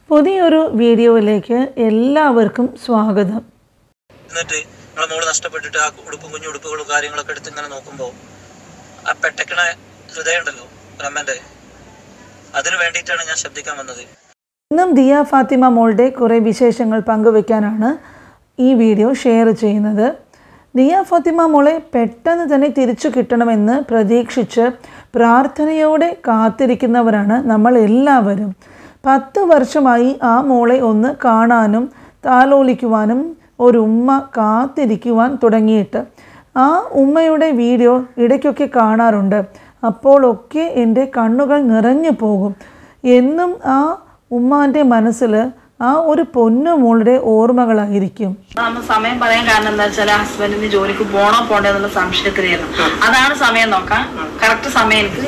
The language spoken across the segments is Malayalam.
പുതിയൊരു വീഡിയോയിലേക്ക് എല്ലാവർക്കും സ്വാഗതം എന്നിട്ട് നമ്മളെ മോള് നഷ്ടപ്പെട്ടിട്ട് ആ ഉടുപ്പും കുഞ്ഞു ഉടുപ്പുകളും കാര്യങ്ങളൊക്കെ എടുത്ത് ഇങ്ങനെ നോക്കുമ്പോൾ ആ പെട്ടക്കണ ഹൃദയം ഉണ്ടല്ലോ ഒരമ്മന്റെ അതിനു വേണ്ടിയിട്ടാണ് ഞാൻ ശബ്ദിക്കാൻ വന്നത് ഇന്നും ദിയ ഫാത്തിമ മോളുടെ കുറേ വിശേഷങ്ങൾ പങ്കുവെക്കാനാണ് ഈ വീഡിയോ ഷെയർ ചെയ്യുന്നത് ദിയ ഫാത്തിമ മോളെ പെട്ടെന്ന് തന്നെ തിരിച്ചു കിട്ടണമെന്ന് പ്രതീക്ഷിച്ച് പ്രാർത്ഥനയോടെ കാത്തിരിക്കുന്നവരാണ് നമ്മൾ എല്ലാവരും പത്ത് വർഷമായി ആ മോളെ ഒന്ന് കാണാനും താലോലിക്കുവാനും ഒരു ഉമ്മ കാത്തിരിക്കുവാൻ തുടങ്ങിയിട്ട് ആ ഉമ്മയുടെ വീഡിയോ ഇടയ്ക്കൊക്കെ കാണാറുണ്ട് അപ്പോഴൊക്കെ എൻ്റെ കണ്ണുകൾ നിറഞ്ഞു പോകും എന്നും ആ ഉമ്മാൻ്റെ മനസ്സിൽ ആ ഒരു പൊന്നു മോളുടെ ഓർമ്മകളായിരിക്കും നമ്മൾ സമയം പറയാൻ കാരണം എന്താ വെച്ചാൽ ഹസ്ബൻഡിന് ജോലിക്ക് പോണോ പോണ്ടോ എന്നുള്ള സംശയത്തിലായിരുന്നു അതാണ് സമയം നോക്കാൻ കറക്റ്റ് സമയം എനിക്ക്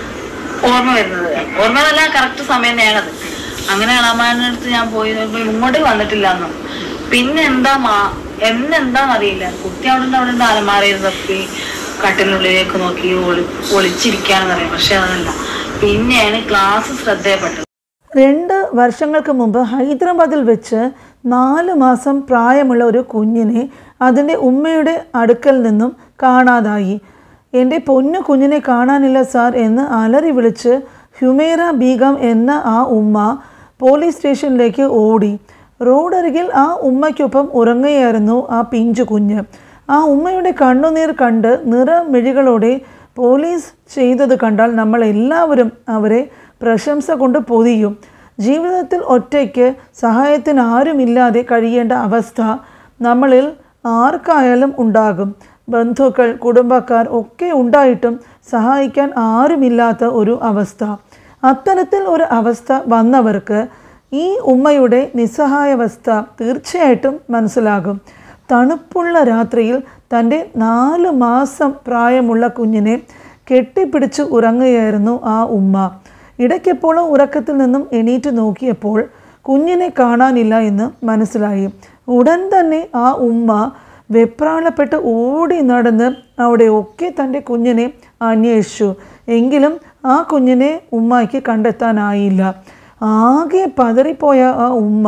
ഓർമ്മ വരുന്നത് ഓർമ്മയല്ല കറക്റ്റ് സമയം തന്നെയാണത് അങ്ങനെ ഇളമാരുടെ അടുത്ത് ഞാൻ പോയി നോക്കുമ്പോ ഇങ്ങോട്ട് വന്നിട്ടില്ല എന്നും പിന്നെ എന്താ മാ എന്നെന്താന്നറിയില്ല കുട്ടി അവിടെ ഉണ്ട് അവിടെ ഉണ്ട് അലമാരയിൽ തപ്പി കട്ടിനുള്ളിലേക്ക് നോക്കി ഒളി ഒളിച്ചിരിക്കാണെന്ന് അറിയാം പക്ഷെ അതല്ല പിന്നെയാണ് ക്ലാസ് ശ്രദ്ധയപ്പെട്ടത് രണ്ട് വർഷങ്ങൾക്ക് മുമ്പ് ഹൈദരാബാദിൽ വെച്ച് നാല് മാസം പ്രായമുള്ള ഒരു കുഞ്ഞിനെ അതിൻ്റെ ഉമ്മയുടെ അടുക്കൽ നിന്നും കാണാതായി എൻ്റെ പൊന്നു കുഞ്ഞിനെ കാണാനില്ല സാർ എന്ന് അലറി വിളിച്ച് ഹ്യുമേറ ബീഗം എന്ന ആ ഉമ്മ പോലീസ് സ്റ്റേഷനിലേക്ക് ഓടി റോഡരികിൽ ആ ഉമ്മയ്ക്കൊപ്പം ഉറങ്ങുകയായിരുന്നു ആ പിഞ്ചു കുഞ്ഞ് ആ ഉമ്മയുടെ കണ്ണുനീർ കണ്ട് നിറമിഴികളോടെ പോലീസ് ചെയ്തത് കണ്ടാൽ നമ്മൾ എല്ലാവരും അവരെ പ്രശംസ കൊണ്ട് പൊതിയും ജീവിതത്തിൽ ഒറ്റയ്ക്ക് സഹായത്തിന് ആരുമില്ലാതെ കഴിയേണ്ട അവസ്ഥ നമ്മളിൽ ആർക്കായാലും ഉണ്ടാകും ബന്ധുക്കൾ കുടുംബക്കാർ ഒക്കെ ഉണ്ടായിട്ടും സഹായിക്കാൻ ആരുമില്ലാത്ത ഒരു അവസ്ഥ അത്തരത്തിൽ ഒരു അവസ്ഥ വന്നവർക്ക് ഈ ഉമ്മയുടെ നിസ്സഹായാവസ്ഥ തീർച്ചയായിട്ടും മനസ്സിലാകും തണുപ്പുള്ള രാത്രിയിൽ തൻ്റെ നാല് മാസം പ്രായമുള്ള കുഞ്ഞിനെ കെട്ടിപ്പിടിച്ച് ഉറങ്ങുകയായിരുന്നു ആ ഉമ്മ ഇടയ്ക്കെപ്പോഴോ ഉറക്കത്തിൽ നിന്നും എണീറ്റ് നോക്കിയപ്പോൾ കുഞ്ഞിനെ കാണാനില്ല എന്ന് മനസ്സിലായി ഉടൻ തന്നെ ആ ഉമ്മ വെപ്രാളപ്പെട്ട് ഓടി നടന്ന് അവിടെ ഒക്കെ തൻ്റെ കുഞ്ഞിനെ അന്വേഷിച്ചു എങ്കിലും ആ കുഞ്ഞിനെ ഉമ്മയ്ക്ക് കണ്ടെത്താനായില്ല ആകെ പതറിപ്പോയ ആ ഉമ്മ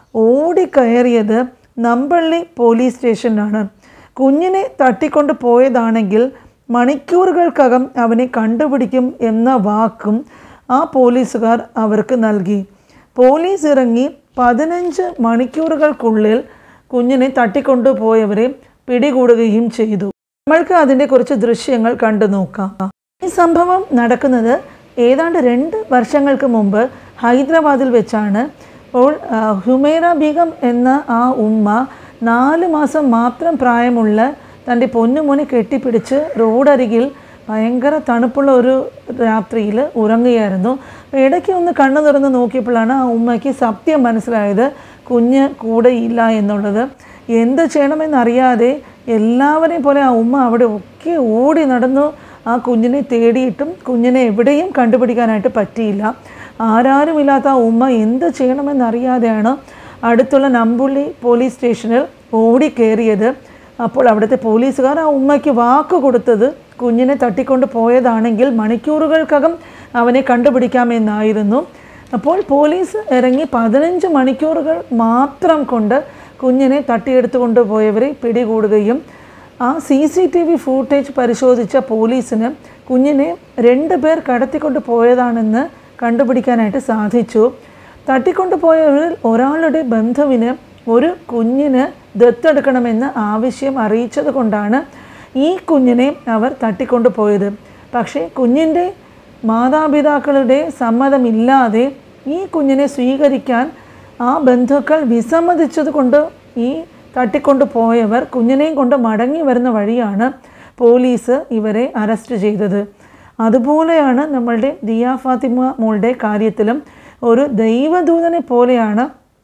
ഓടിക്കയറിയത് നമ്പള്ളി പോലീസ് സ്റ്റേഷനിലാണ് കുഞ്ഞിനെ തട്ടിക്കൊണ്ട് പോയതാണെങ്കിൽ മണിക്കൂറുകൾക്കകം അവനെ കണ്ടുപിടിക്കും എന്ന വാക്കും ആ പോലീസുകാർ അവർക്ക് നൽകി പോലീസ് ഇറങ്ങി പതിനഞ്ച് മണിക്കൂറുകൾക്കുള്ളിൽ കുഞ്ഞിനെ തട്ടിക്കൊണ്ടുപോയവരെ പിടികൂടുകയും ചെയ്തു നമ്മൾക്ക് അതിൻ്റെ കുറച്ച് ദൃശ്യങ്ങൾ കണ്ടു നോക്കാം ഈ സംഭവം നടക്കുന്നത് ഏതാണ്ട് രണ്ട് വർഷങ്ങൾക്ക് മുമ്പ് ഹൈദരാബാദിൽ വെച്ചാണ് അപ്പോൾ ആ, ഹുമൈറ ബീഗം എന്ന ആ ഉമ്മ നാല് മാസം മാത്രം പ്രായമുള്ള തൻ്റെ പൊന്നുമോനെ കെട്ടിപ്പിടിച്ച് റോഡരികിൽ ഭയങ്കര തണുപ്പുള്ള ഒരു രാത്രിയിൽ ഉറങ്ങുകയായിരുന്നു അപ്പോൾ ഇടയ്ക്ക് ഒന്ന് കണ്ണു തുറന്ന് നോക്കിയപ്പോഴാണ് ആ ഉമ്മയ്ക്ക് സത്യം മനസ്സിലായത് കുഞ്ഞ് കൂടെയില്ല എന്നുള്ളത് എന്ത് ചെയ്യണമെന്നറിയാതെ എല്ലാവരെയും പോലെ ആ ഉമ്മ അവിടെ ഒക്കെ ഓടി നടന്നു ആ കുഞ്ഞിനെ തേടിയിട്ടും കുഞ്ഞിനെ എവിടെയും കണ്ടുപിടിക്കാനായിട്ട് പറ്റിയില്ല ആരാരുമില്ലാത്ത ആ ഉമ്മ എന്ത് ചെയ്യണമെന്നറിയാതെയാണ് അടുത്തുള്ള നമ്പുള്ളി പോലീസ് സ്റ്റേഷനിൽ ഓടിക്കേറിയത് അപ്പോൾ അവിടുത്തെ പോലീസുകാർ ആ ഉമ്മയ്ക്ക് വാക്ക് കൊടുത്തത് കുഞ്ഞിനെ തട്ടിക്കൊണ്ട് പോയതാണെങ്കിൽ മണിക്കൂറുകൾക്കകം അവനെ കണ്ടുപിടിക്കാമെന്നായിരുന്നു അപ്പോൾ പോലീസ് ഇറങ്ങി പതിനഞ്ച് മണിക്കൂറുകൾ മാത്രം കൊണ്ട് കുഞ്ഞിനെ തട്ടിയെടുത്തുകൊണ്ട് പോയവരെ പിടികൂടുകയും ആ C C T V footage പരിശോധിച്ച പോലീസിന് കുഞ്ഞിനെ രണ്ട് പേർ കടത്തിക്കൊണ്ട് പോയതാണെന്ന് കണ്ടുപിടിക്കാനായിട്ട് സാധിച്ചു തട്ടിക്കൊണ്ടു പോയവരിൽ ഒരാളുടെ ബന്ധുവിന് ഒരു കുഞ്ഞിന് ദത്തെടുക്കണമെന്ന് ആവശ്യം അറിയിച്ചത് കൊണ്ടാണ് ഈ കുഞ്ഞിനെ അവർ തട്ടിക്കൊണ്ടു പോയത് പക്ഷേ കുഞ്ഞിൻ്റെ മാതാപിതാക്കളുടെ സമ്മതമില്ലാതെ ഈ കുഞ്ഞിനെ സ്വീകരിക്കാൻ ആ ബന്ധുക്കൾ വിസമ്മതിച്ചത് കൊണ്ട് ഈ തട്ടിക്കൊണ്ടു പോയവർ കുഞ്ഞിനെയും കൊണ്ട് മടങ്ങി വരുന്ന വഴിയാണ് പോലീസ് ഇവരെ അറസ്റ്റ് ചെയ്തത് അതുപോലെയാണ് നമ്മളുടെ ദിയ ഫാത്തിമ മോളുടെ കാര്യത്തിലും ഒരു ദൈവദൂതനെ പോലെയാണ്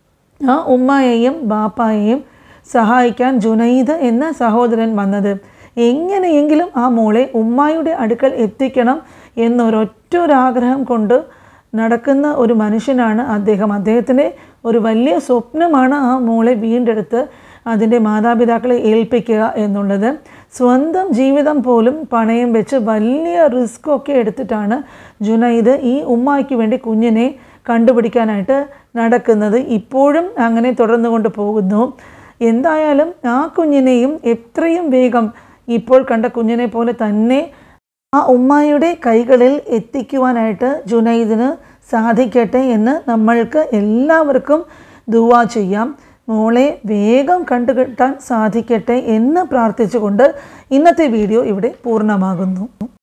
ആ ഉമ്മയെയും ബാപ്പായെയും സഹായിക്കാൻ ജുനൈദ് എന്ന സഹോദരൻ വന്നത് എങ്ങനെയെങ്കിലും ആ മോളെ ഉമ്മായുടെ അടുക്കൽ എത്തിക്കണം എന്നൊരൊറ്റൊരാഗ്രഹം കൊണ്ട് നടക്കുന്ന ഒരു മനുഷ്യനാണ് അദ്ദേഹം അദ്ദേഹത്തിൻ്റെ ഒരു വലിയ സ്വപ്നമാണ് ആ മോളെ വീണ്ടെടുത്ത് അതിൻ്റെ മാതാപിതാക്കളെ ഏൽപ്പിക്കുക എന്നുള്ളത് സ്വന്തം ജീവിതം പോലും പണയം വെച്ച് വലിയ റിസ്ക് ഒക്കെ എടുത്തിട്ടാണ് ജുനൈദ് ഈ ഉമ്മായ്ക്ക് വേണ്ടി കുഞ്ഞിനെ കണ്ടുപിടിക്കാനായിട്ട് നടക്കുന്നത് ഇപ്പോഴും അങ്ങനെ തുടർന്നു കൊണ്ട് പോകുന്നു എന്തായാലും ആ കുഞ്ഞിനെയും എത്രയും വേഗം ഇപ്പോൾ കണ്ട കുഞ്ഞിനെ പോലെ തന്നെ ആ ഉമ്മായുടെ കൈകളിൽ എത്തിക്കുവാനായിട്ട് ജുനൈദിന് സാധിക്കട്ടെ എന്ന് നമ്മൾക്ക് എല്ലാവർക്കും ദുവാ ചെയ്യാം മോളെ വേഗം കണ്ടുകിട്ടാൻ സാധിക്കട്ടെ എന്ന് പ്രാർത്ഥിച്ചുകൊണ്ട് ഇന്നത്തെ വീഡിയോ ഇവിടെ പൂർണ്ണമാകുന്നു